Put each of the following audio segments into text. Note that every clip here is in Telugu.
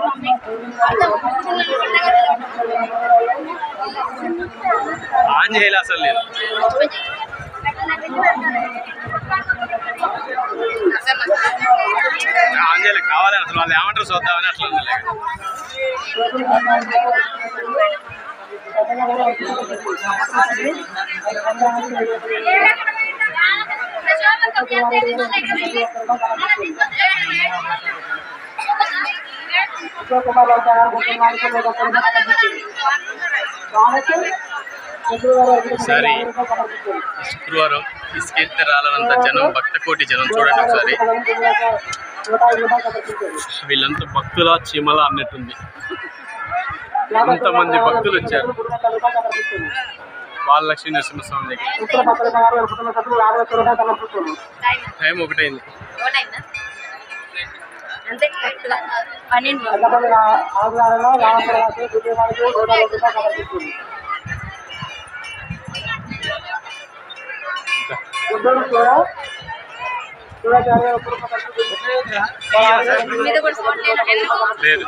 ఆన్ చేయాలి అసలు నేను ఆన్ చేయాలి కావాలి అసలు వాళ్ళు ఏమంటారు చూద్దామని అట్లా ఉందిలే. ఒకసారి శుక్రవారం ఇసుకెత్తే రాలనంత జనం భక్త కోటి జనం చూడండి ఒకసారి వీళ్ళంతా భక్తుల చీమల అన్నట్టుంది ఎంతమంది భక్తులు వచ్చారు బాలలక్ష్మీ నరసింహస్వామి దగ్గర టైం ఒకటైంది అంతే పన్నెండు మీద కూడా చూడలేదు ఎందుకు లేదు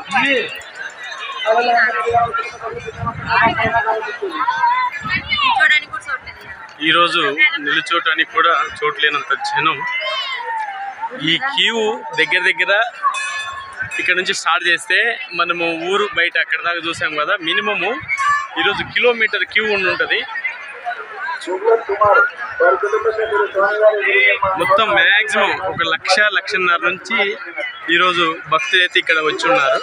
చూడడానికి కూడా చూడలేదు ఈరోజు నిలుచోటానికి కూడా చోట్లేనంత జనం ఈ క్యూ దగ్గర దగ్గర ఇక్కడ నుంచి స్టార్ట్ చేస్తే మనము ఊరు బయట అక్కడ దాకా చూసాం కదా మినిమము ఈరోజు కిలోమీటర్ క్యూ ఉండి ఉంటుంది మొత్తం మ్యాక్సిమం ఒక లక్ష లక్షన్నర నుంచి ఈరోజు భక్తులు అయితే ఇక్కడ వచ్చి ఉన్నారు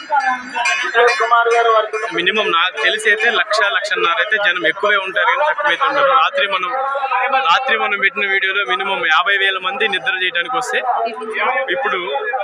మినిమం నాకు తెలిసి అయితే లక్ష లక్షన్నర అయితే జనం ఎక్కువే ఉంటారు కానీ తక్కువైతే ఉంటారు రాత్రి మనం రాత్రి మనం పెట్టిన వీడియోలో మినిమం యాభై వేల మంది నిద్ర చేయడానికి వస్తే ఇప్పుడు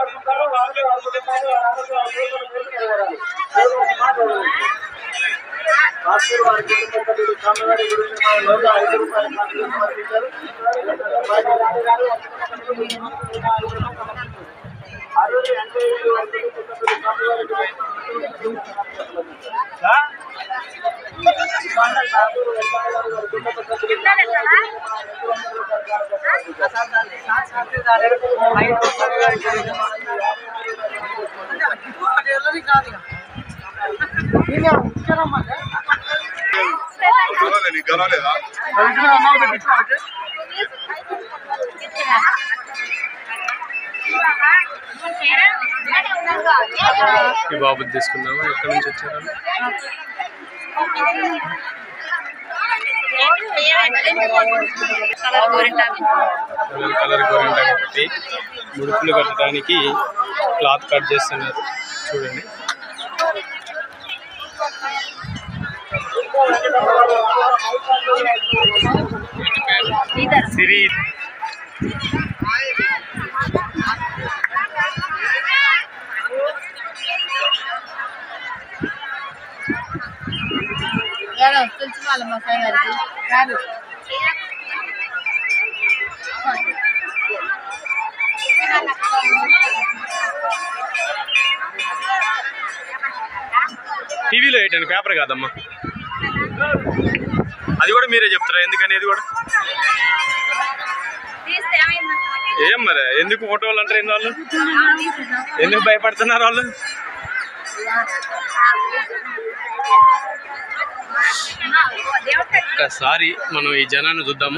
ఈ బాబు తీసుకుందాము ఎక్కడి నుంచి వచ్చారు కలర్ గోరింటాకు కలర్ కలర్ గోరింటాకు ఒకటి ముడుపులు కట్టడానికి క్లాత్ కట్ చేస్తున్నారు చూడండి సిరి తెలుసు వాళ్ళ మా సాయి గారికి కాదు టీవీలో ఏంటండి పేపర్ కాదమ్మా అది కూడా మీరే చెప్తారా ఎందుకని అది కూడా తీస్తే ఏమైంది ఏం మరి ఎందుకు ఫోటోలు అంటారు ఏంది వాళ్ళు ఎందుకు భయపడుతున్నారు వాళ్ళు ఒక్కసారి మనం ఈ జనాన్ని చూద్దాము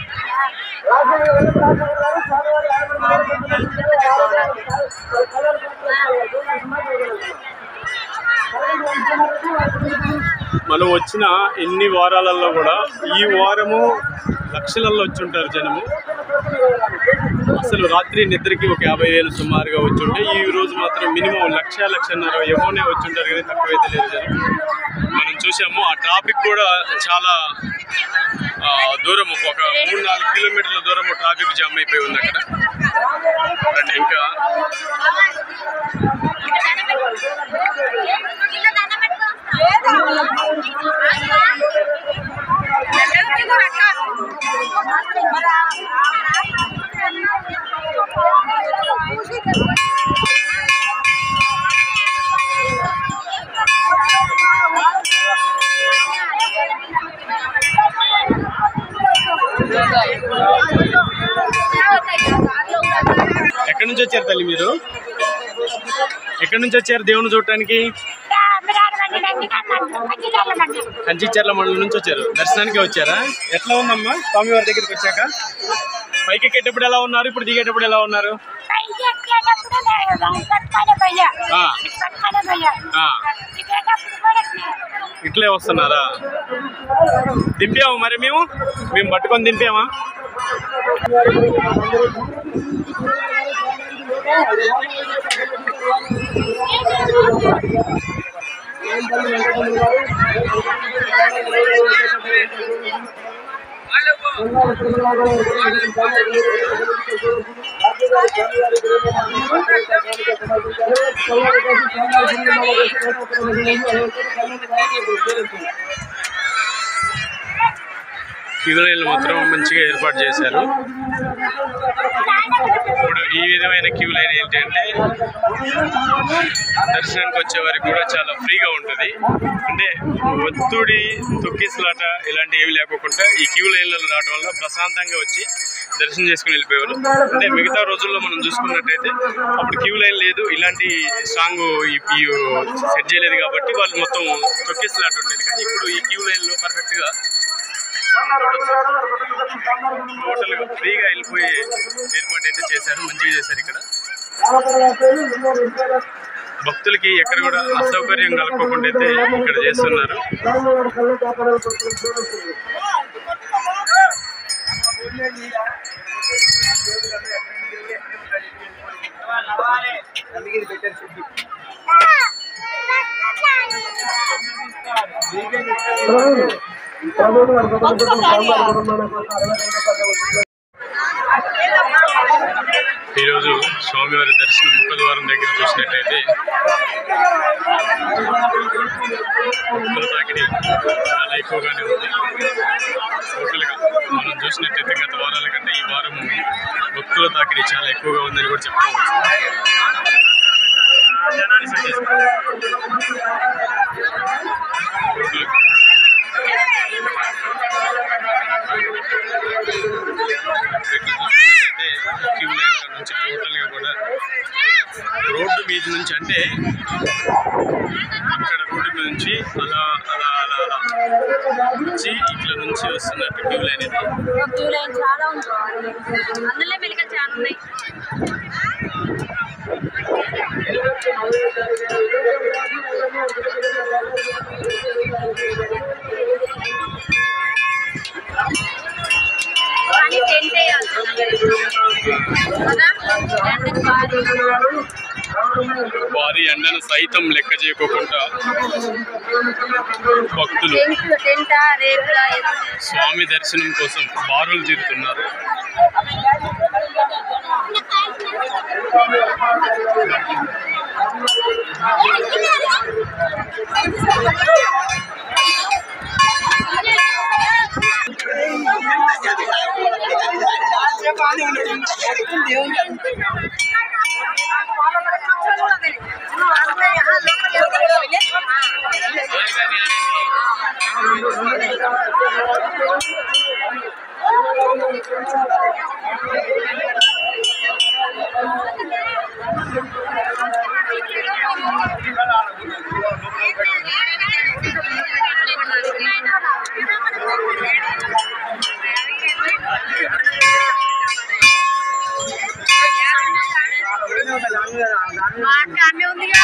మనం వచ్చిన ఎన్ని వారాలలో కూడా ఈ వారము లక్షలలో వచ్చి ఉంటారు జనము అసలు రాత్రి నిద్రకి ఒక యాభై వేలు సుమారుగా వచ్చి ఉంటే ఈ రోజు మాత్రం మినిమం లక్ష లక్షన్నర ఏమోనే వచ్చి ఉంటారు కానీ తక్కువైతే లేదు జనం మనం చూసాము ఆ ట్రాఫిక్ కూడా చాలా ఆ, దూరం ఒక మూడు నాలుగు కిలోమీటర్ల దూరం ట్రాఫిక్ జామ్ అయిపోయి ఉంది అక్కడ అండ్ ఇంకా ఎక్కడి నుంచి వచ్చారు తల్లి మీరు ఎక్కడి నుంచి వచ్చారు దేవుని చూడటానికి కంచిచర్ల మండలం నుంచి వచ్చారు దర్శనానికి వచ్చారా ఎట్లా ఉందమ్మా స్వామివారి దగ్గరికి వచ్చాక పైకి ఎక్కేటప్పుడు ఎలా ఉన్నారు ఇప్పుడు దిగేటప్పుడు ఎలా ఉన్నారు ఆ, ఆ, ఇట్లే వస్తున్నారా దింపాము మరి మేము మేము పట్టుకొని దింపామా క్యూలైన్లు మాత్రం మంచిగా ఏర్పాటు చేశారు ఇప్పుడు ఈ విధమైన క్యూ లైన్ ఏంటంటే దర్శనానికి వచ్చే వారికి కూడా చాలా ఫ్రీగా ఉంటుంది అంటే ఒత్తిడి తొక్కిసలాట ఇలాంటివి ఏమి లేకోకుండా ఈ క్యూ లైన్లలో రావడం వల్ల ప్రశాంతంగా వచ్చి దర్శనం చేసుకుని వెళ్ళిపోయేవారు అంటే మిగతా రోజుల్లో మనం చూసుకున్నట్టయితే అప్పుడు క్యూ లైన్ లేదు ఇలాంటి సాంగ్ సెట్ చేయలేదు కాబట్టి వాళ్ళు మొత్తం తొక్కిసలాట ఉండేది కానీ ఇప్పుడు ఈ క్యూ లైన్లో పర్ఫెక్ట్గా టోటల్గా ఫ్రీగా వెళ్ళిపోయే ఏర్పాటు అయితే చేశారు మంచిగా చేశారు ఇక్కడ భక్తులకి ఎక్కడ కూడా అసౌకర్యం కలగకుండా అయితే ఇక్కడ చేస్తున్నారు ఈరోజు స్వామివారి దర్శనం ముఖద్వారం దగ్గర చూసినట్టయితే భక్తుల తాకిడి చాలా ఎక్కువగానే ఉంది టోటల్గా మనం చూసినట్టయితే గత వారాల కంటే ఈ వారం భక్తుల తాకిడి చాలా ఎక్కువగా ఉందని కూడా చెప్పుకోవచ్చు జనాన్ని సెట్ చేశారు. టోటల్ చూసినట్టయితే క్యూ లైన్ కాడ నుంచి టోటల్గా కూడా రోడ్డు మీద నుంచి అంటే ఇక్కడ రోడ్డు మీద నుంచి అలా అలా అలా అలా వచ్చి ఇట్లా నుంచి వస్తున్నట్టు క్యూ లైన్ ఇది క్యూ లైన్ చాలా ఉంది అందులో మెలికలు చాలా ఉన్నాయి కానీ టెంట్ వేయాలి కదా ఎండకు బాగా వారి ఎండను సైతం లెక్క చేయకోకుండా భక్తులు టెంట్ టెంటా రేపులా ఏదో స్వామి దర్శనం కోసం బారులు తీరుతున్నారు ఆమె ఉందిగా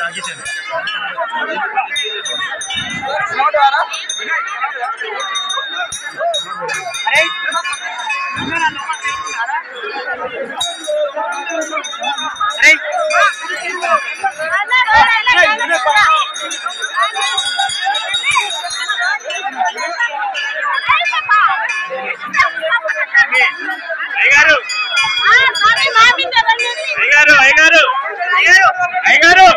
అయ్యగారు అయ్యగారు అయ్యగారు అయ్యగారు అయ్యగారు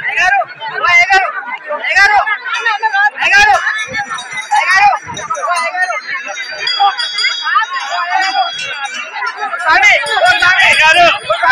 అయ్యగారు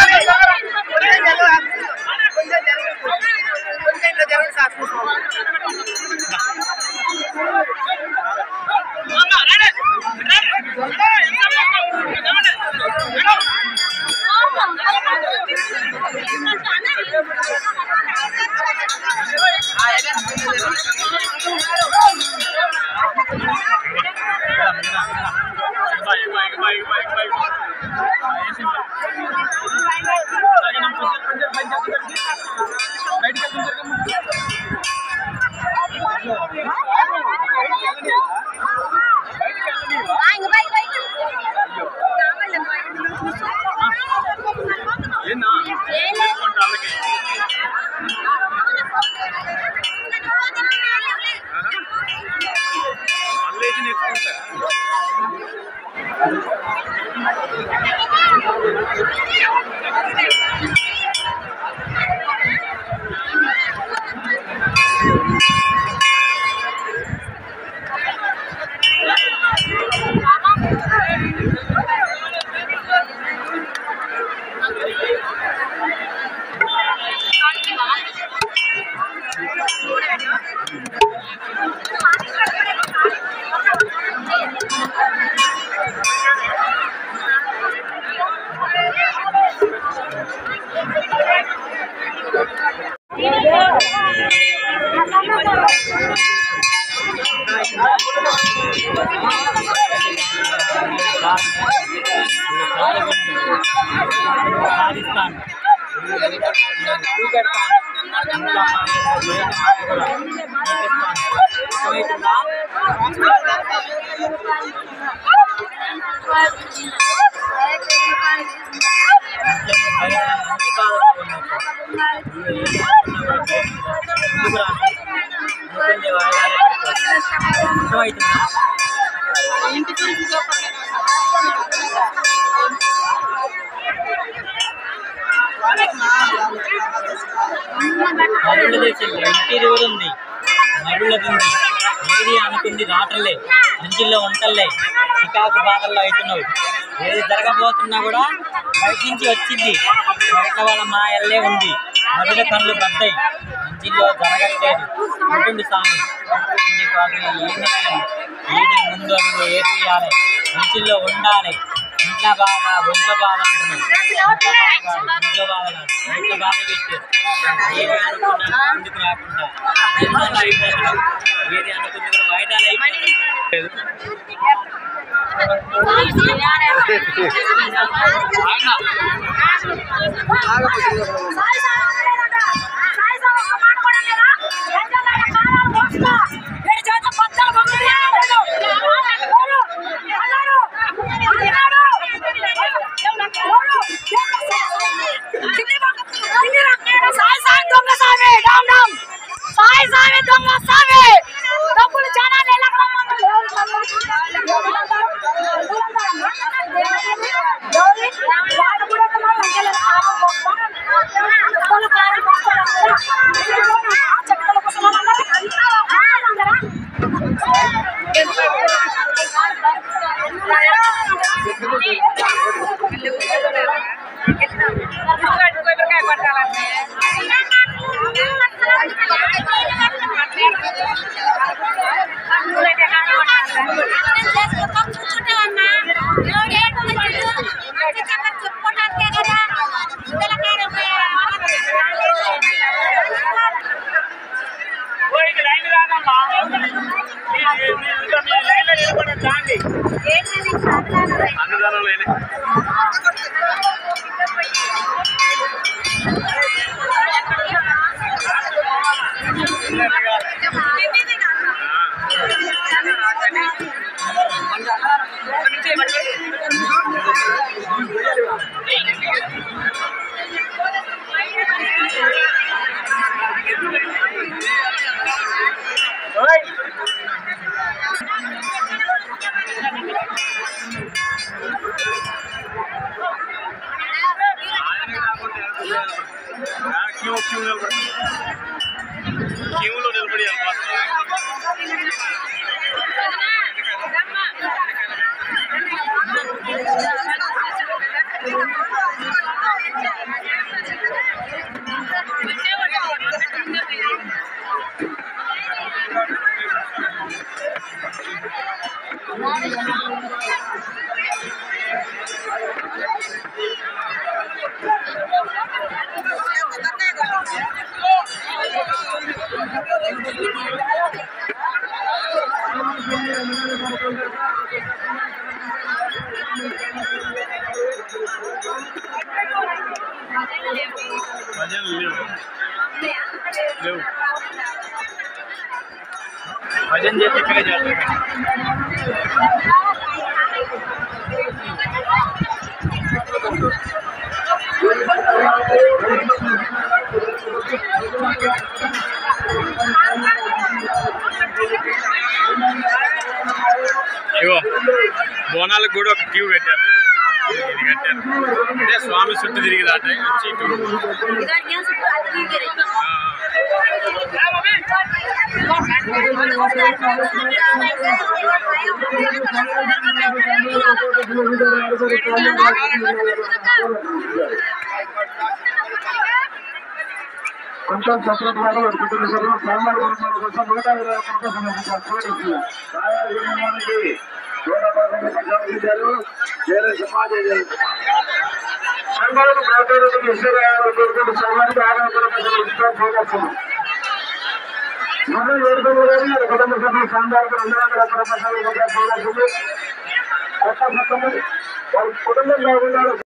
ఏందా నేర్చుకుంటా వాళ్ళకి అల్లేసి నేర్చుకుంటా మరుల దేశంలో ఇంటీరియర్ ఉంది మరులది ఉంది ఏది అనుకుంది రావట్లే అంచుల్లో వంటల్లే చికాకు బాధల్లో అవుతున్నావు ఏది జరగబోతున్నా కూడా బయట నుంచి వచ్చింది బయట వాళ్ళ మాయల్లే ఉంది మరుల కళ్ళు పడ్డాయి అంచుల్లో జరగట్లేదు ఉంటుంది స్వామి ఇది పాపం ఏది ఏది ముందు అడుగు ఏపియాలి అంచుల్లో ఉండాలి ఇంట్లో బాధ ఒంట్లో బాధ అంటున్నాయి ఇంట్లో బాధ కాదు ఇంట్లో బాధ పెట్టారు ఏది అనుకున్నా ముందుకు రాకుండా నిర్ణయాలు అయిపోతున్నాం ఏది అనుకుంది కూడా వాయిదాలు అయిపోతున్నాయి సాయి సాయి దొంగ సామి డామ్ డామ్ సాయి సామి దొంగ సామి డబ్బులు చాలా అన్నదానంలో ఏంటంటే భజనలు లేవు లేవు భజన చేస్తే ఇక్కడే చేస్తారు ఇగో బోనాలకు కూడా ఒక క్యూ పెట్టారు ఇది కట్టారు అంటే స్వామి చుట్టూ తిరిగి రాట వచ్చి ఇటు ఆ, కొంచెం సపరేట్ వాడు కుటుంబ సభ్యులు సామాన్య కుటుంబాల కోసం నూట ఇరవై ఒక్క రూపాయలు సమర్పించారు చూడండి నూట పదకొండు సమర్పించారు వేరే సమాజం సంఘాలకు ప్రాధాన్యత విషయాలు కోరుకుంటూ సమాజానికి ఆరోగ్య సమర్పించారు మనం ఏడుకోవాలి కానీ కుటుంబ సభ్యులు సాంబార్కు రెండు వందల ఒక్క రూపాయలు చూడాల్సింది కొత్త మొత్తం వారి కుటుంబంలో ఉండాలి